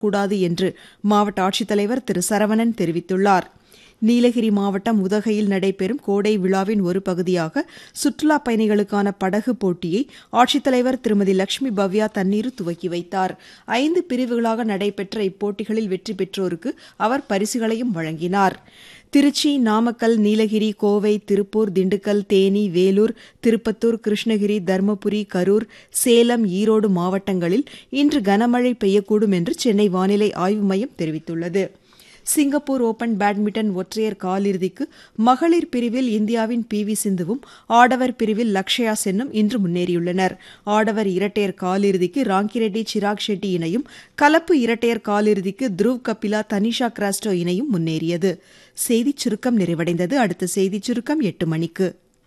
கூடாது என்று மாவட்ட ஆட்சித்தலைவர் திரு சரவணன் தெரிவித்துள்ளார் நீலகிரி மாவட்டம் உதகையில் நடைபெறும் கோடை விழாவின் ஒரு பகுதியாக சுற்றுலாப் பயணிகளுக்கான படகு போட்டியை ஆட்சித்தலைவர் திருமதி லட்சுமி பவ்யா தண்ணீர் துவக்கி வைத்தார் ஐந்து பிரிவுகளாக நடைபெற்ற இப்போட்டிகளில் வெற்றி பெற்றோருக்கு அவர் பரிசுகளையும் வழங்கினார் திருச்சி நாமக்கல் நீலகிரி கோவை திருப்பூர் திண்டுக்கல் தேனி வேலூர் திருப்பத்தூர் கிருஷ்ணகிரி தருமபுரி கரூர் சேலம் ஈரோடு மாவட்டங்களில் இன்று கனமழை பெய்யக்கூடும் என்று சென்னை வானிலை ஆய்வு மையம் தெரிவித்துள்ளது சிங்கப்பூர் ஓபன் பேட்மிண்டன் ஒற்றையர் காலிறுதிக்கு மகளிர் பிரிவில் இந்தியாவின் பி வி சிந்துவும் ஆடவர் பிரிவில் லக்ஷயா சென்னும் இன்று முன்னேறியுள்ளனர் ஆடவர் இரட்டையர் காலிறுதிக்கு ராங்கிரெட்டி சிராக் ஷெட்டி இணையும் கலப்பு இரட்டையர் காலிறுதிக்கு த்ருவ் கபிலா தனிஷா கிராஸ்டோ இணையும் முன்னேறியது செய்திச் சுருக்கம் நிறைவடைந்தது அடுத்த செய்திச் சுருக்கம் எட்டு மணிக்கு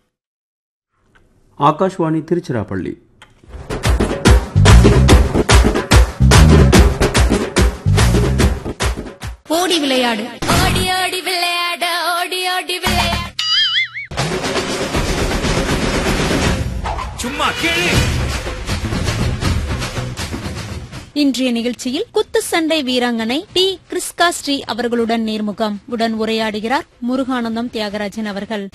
ஆகாஷ்வாணி திருச்சிராப்பள்ளி ஓடி விளையாடு ஓடி ஓடி விளையாட ஓடி ஓடி விளையாட சும்மா கேளு இன்றைய நிகழ்ச்சியில் குத்து சண்டை வீராங்கனை டி கிறிஸ்கா ஸ்ரீ அவர்களுடன் நேர்முகம் உடன் உரையாடுகிறார் முருகானந்தம் தியாகராஜன் அவர்கள்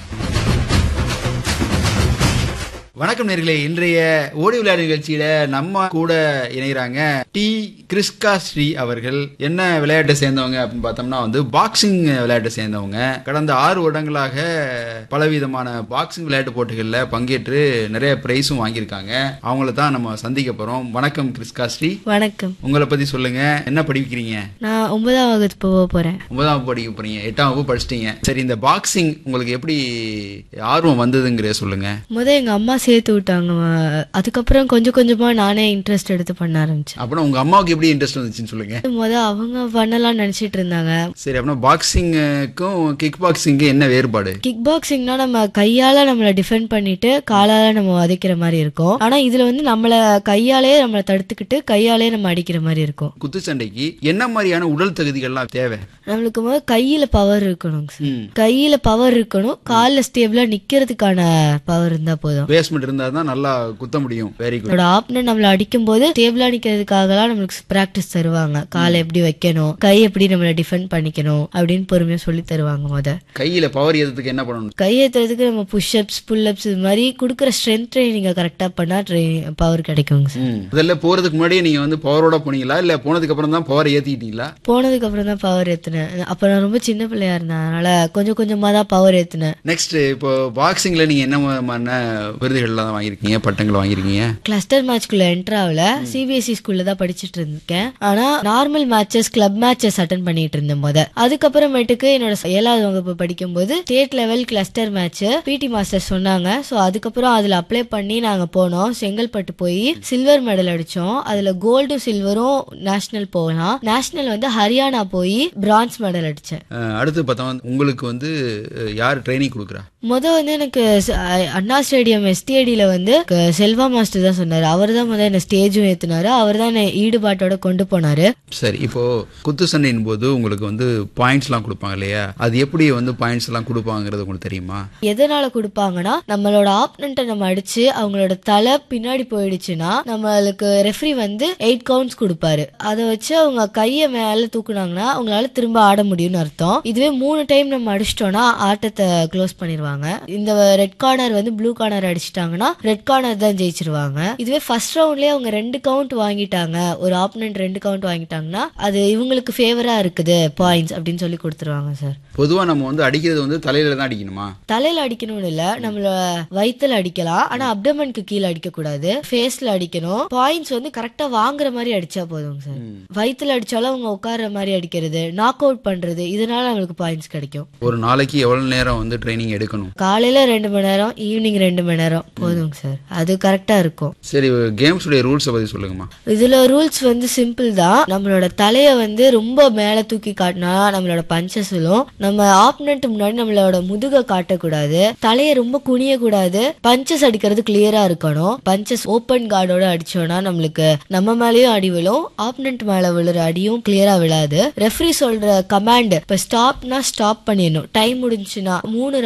வணக்கம் நேர்களே இன்றைய ஓடி விளையாடு நிகழ்ச்சியில நம்ம கூட இணைகிறாங்க டி கிறிஸ்கா ஸ்ரீ அவர்கள் என்ன விளையாட்டை சேர்ந்தவங்க அப்படின்னு பார்த்தோம்னா வந்து பாக்ஸிங் விளையாட்டை சேர்ந்தவங்க கடந்த ஆறு வருடங்களாக பலவிதமான பாக்ஸிங் விளையாட்டு போட்டிகளில் பங்கேற்று நிறைய பிரைஸும் வாங்கியிருக்காங்க அவங்கள தான் நம்ம சந்திக்க போறோம் வணக்கம் கிறிஸ்கா ஸ்ரீ வணக்கம் உங்களை பத்தி சொல்லுங்க என்ன படிக்கிறீங்க நான் ஒன்பதாம் வகுப்பு போக போறேன் ஒன்பதாம் வகுப்பு படிக்க போறீங்க எட்டாம் வகுப்பு படிச்சிட்டீங்க சரி இந்த பாக்ஸிங் உங்களுக்கு எப்படி ஆர்வம் வந்ததுங்கிறத சொல்லுங்க முத எங்க அம்மா சேர்த்து விட்டாங்க அஹ் அதுக்கப்புறம் கொஞ்சம் கொஞ்சமா நானே இன்ட்ரெஸ்ட் எடுத்து பண்ண ஆரம்பிச்சேன் அப்புறம் உங்க அம்மாவுக்கு எப்படி இன்ட்ரெஸ்ட் வந்துச்சுன்னு சொல்லுங்க முத அவங்க பண்ணலாம் நினைச்சிட்டு இருந்தாங்க சரி அப்படின்னா பாக்ஸிங்க்கும் கிக் பாக்ஸிங்க்கு என்ன வேறுபாடு கிக் பாக்ஸிங்னா நம்ம கையால நம்மள டிஃபெண்ட் பண்ணிட்டு காலால நம்ம வதைக்கிற மாதிரி இருக்கும் ஆனா இதுல வந்து நம்மள கையாலே நம்மள தடுத்துக்கிட்டு கையாலே நம்ம அடிக்கிற மாதிரி இருக்கும் குத்துச்சண்டைக்கு என்ன மாதிரியான உடல் தகுதிகள்லாம் தேவை நம்மளுக்கு முதல்ல கையில பவர் இருக்கணும் சார் ம். கையில பவர் இருக்கணும் கால்ல ஸ்டேபிளா நிக்கிறதுக்கான பவர் இருந்தா போதும் பேஸ்மெண்ட் இருந்தா தான் நல்லா குத்த முடியும் வெரி குட் என்னோட ஆப்னர் நம்மள அடிக்கும் போது டேபிளா நிக்கிறதுக்காகலாம் நம்மளுக்கு பிராக்டிஸ் தருவாங்க காலை எப்படி வைக்கணும் கை எப்படி நம்மள டிஃபெண்ட் பண்ணிக்கணும் அப்படின்னு பொறுமையா சொல்லி தருவாங்க முத கையில பவர் ஏற்றதுக்கு என்ன பண்ணணும் கை ஏத்துறதுக்கு நம்ம புஷ்அப்ஸ் புல்அப்ஸ் இது மாதிரி கொடுக்குற ஸ்ட்ரென்த் ட்ரைனிங்க கரெக்டா பண்ணா பவர் கிடைக்குங்க சார் ம். முதல்ல போறதுக்கு முன்னாடியே நீங்க வந்து பவரோட போனீங்களா இல்ல போனதுக்கு அப்புறம் தான் பவர் ஏத்திக்கிட்டீங்களா போனதுக்கு அப்புறம் தான் பவர் ஏத்துனேன் அப்ப நான் ரொம்ப சின்ன பிள்ளையா இருந்தேன் அதனால கொஞ்சம் கொஞ்சமா தான் பவர் ஏத்துனேன் நெக்ஸ்ட் இப்போ பாக்ஸிங்ல நீங்க என்ன விதமான விருதுகள்லாம் வாங்கியிருக்கீங்க பட்டங்கள் வாங்கியிருக்கீங்க கிளஸ்டர் மேட்ச்க்குள்ள என்டர் ஆகல சிபிஎஸ்இ ஸ்கூல்ல தான் படிச்சிட்டு இருக்கேன் ஆனா normal matches club matches attend பண்ணிட்டு இருந்தேன் முத அதுக்கப்புறமேட்டுக்கு என்னோட ஏழாவது வகுப்பு படிக்கும்போது state level cluster match PT master சொன்னாங்க சோ அதுக்கப்புறம் அதுல அப்ளை பண்ணி நாங்க போனோம் செங்கல்பட்டு போய் சில்வர் மெடல் அடிச்சோம் அதுல கோல்டும் சில்வரும் நேஷனல் போகலாம் நேஷனல் வந்து ஹரியானா போய் பிரான்ஸ் மெடல் அடிச்சேன் அஹ், அடுத்து பார்த்தா வந்து உங்களுக்கு வந்து அஹ், யார் ட்ரைனிங் கொடுக்குறா முத வந்து எனக்கு ச- அ- அண்ணா ஸ்டேடியம் எஸ்டிஐடியில வந்து க- செல்வா மாஸ்டர் தான் சொன்னாரு அவர் தான் முதல்ல என்ன ஸ்டேஜும் ஏத்துனாரு அவர் தான் என்னை ஈடுபாட்டோட கொண்டு போனாரு சரி இப்போ குத்து சண்டையின் போது உங்களுக்கு வந்து பாயிண்ட்ஸ்லாம் கொடுப்பாங்க இல்லையா அது எப்படி வந்து பாயிண்ட்ஸ் எல்லாம் கொடுப்பாங்கிறது உங்களுக்கு தெரியுமா எதனால கொடுப்பாங்கன்னா நம்மளோட ஆப்னண்ட்டை நம்ம அடிச்சு அவங்களோட தலை பின்னாடி போயிடுச்சுன்னா நம்மளுக்கு ரெஃப்ரி வந்து எயிட் கவுண்ட்ஸ் கொடுப்பாரு அதை வச்சு அவங்க கையை மேல தூக்குனாங்கன்னா அவங்களால திரும்ப ஆட முடியும்னு அர்த்தம் இதுவே மூணு டைம் நம்ம அடிச்சிட்டோம்னா ஆட்டத்தை க்ளோஸ் பண்ணிடுவாங்க இந்த ரெட் கார்னர் வந்து ப்ளூ கார்னர் அடிச்சிட்டாங்கன்னா ரெட் கார்னர் தான் ஜெயிச்சிருவாங்க இதுவே ஃபர்ஸ்ட் ரவுண்ட்லயே அவங்க ரெண்டு கவுண்ட் வாங்கிட்டாங்க ஒரு ஆப்னண்ட் ரெண்டு கவுண்ட் வாங்கிட்டாங்கன்னா அது இவங்களுக்கு ஃபேவரா இருக்குது பாயிண்ட்ஸ் அப்படின்னு சொல்லி கொடுத்துருவாங்க சார் பொதுவா நம்ம வந்து அடிக்கிறது வந்து தலையில தான் அடிக்கணுமா தலையில அடிக்கணும்னு இல்ல நம்மள வயித்துல அடிக்கலாம் ஆனா அப்டமனுக்கு கீழே அடிக்க கூடாது ஃபேஸ்ல அடிக்கணும் பாயிண்ட்ஸ் வந்து கரெக்டா வாங்குற மாதிரி அடிச்சா போதும் சார் வயித்துல அடிச்சாலும் அவங்க உட்கார்ற மாதிரி அடிக்கிறது நாக் அவுட் பண்றது இதனால நம்மளுக்கு பாயிண்ட்ஸ் கிடைக்கும் ஒரு நாளைக்கு எவ்வளவு நேரம் வந்து ட்ரைனிங் எடுக்கணும் காலையில ரெண்டு மணி நேரம் ஈவினிங் ரெண்டு மணி நேரம் போதுங்க சார் அது கரெக்டா இருக்கும் சரி கேம்ஸ் உடைய ரூல்ஸை பத்தி சொல்லுங்கம்மா இதுல ரூல்ஸ் வந்து சிம்பிள் தான் நம்மளோட தலைய வந்து ரொம்ப மேல தூக்கி காட்டினா நம்மளோட பஞ்சஸ் விழும் நம்ம ஆப்னண்ட் முன்னாடி நம்மளோட முதுக காட்டக்கூடாது தலைய ரொம்ப குனிய கூடாது பஞ்சஸ் அடிக்கிறது கிளியரா இருக்கணும் பஞ்சஸ் ஓப்பன் கார்டோட அடிச்சோம்னா நம்மளுக்கு நம்ம மேலயும் அடி விழும் ஆப்னண்ட் மேல விழுற அடியும் கிளியரா விழாது ரெஃப்ரி சொல்ற கமாண்ட் இப்ப ஸ்டாப்னா ஸ்டாப் பண்ணிடணும் டைம் முடிஞ்சுன்னா மூணு ரவுண்ட் இருக்கு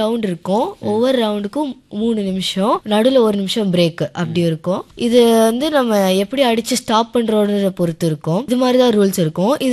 இருக்கும் ஒவ்வொரு ரவுண்டுக்கும் மூணு நிமிஷம் நடுவில் ஒரு நிமிஷம் பிரேக் அப்படி இருக்கும் இது வந்து நம்ம எப்படி அடிச்சு ஸ்டாப் பண்றோன்றத பொறுத்து இருக்கும் இது மாதிரி தான் ரூல்ஸ் இருக்கும் இது